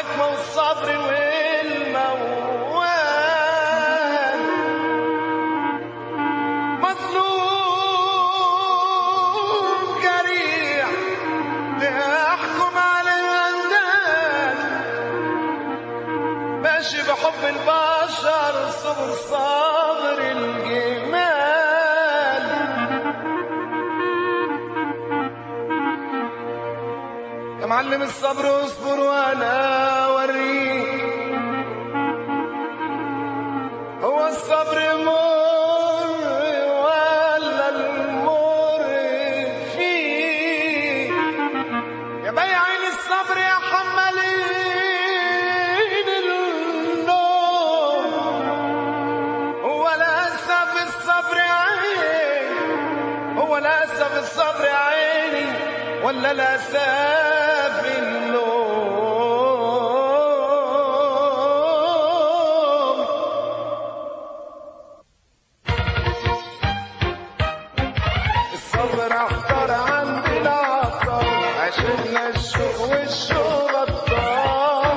الحكمة والصبر والموال مظلوم جريح بيحكم عليه الأندال ماشي بحب البشر صبر صابر الجمال يا معلم الصبر اصبر وانا اوريك هو الصبر مر ولا المر فيه يا بياعين الصبر يا حمالين النوم هو للأسف الصبر يا عيني هو للأسف الصبر يا عيني ولا للأسف النوم الصبر احضر عند العطار عشقنا الشوق والشوق غطار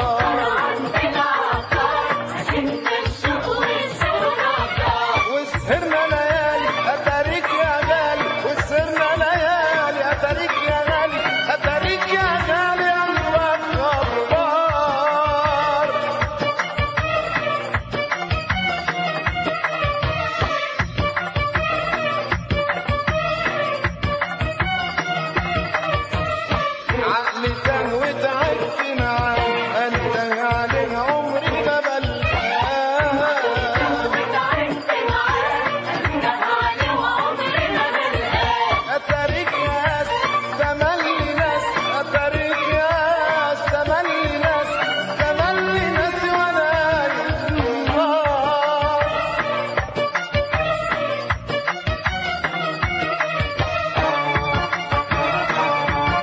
وسهرنا ليالي اتاريك يا غالي وسهرنا ليالي اتاريك يا غالي اتاريك يا غالي قلبك غبار عقلي كان وتعبت معاه انت عليه عمري ما بلقاه اتاريك ناس تملي ناس اتاريك ناس تملي ناس تملي ناس وانا النار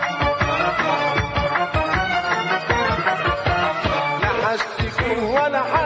لا هشتكي ولا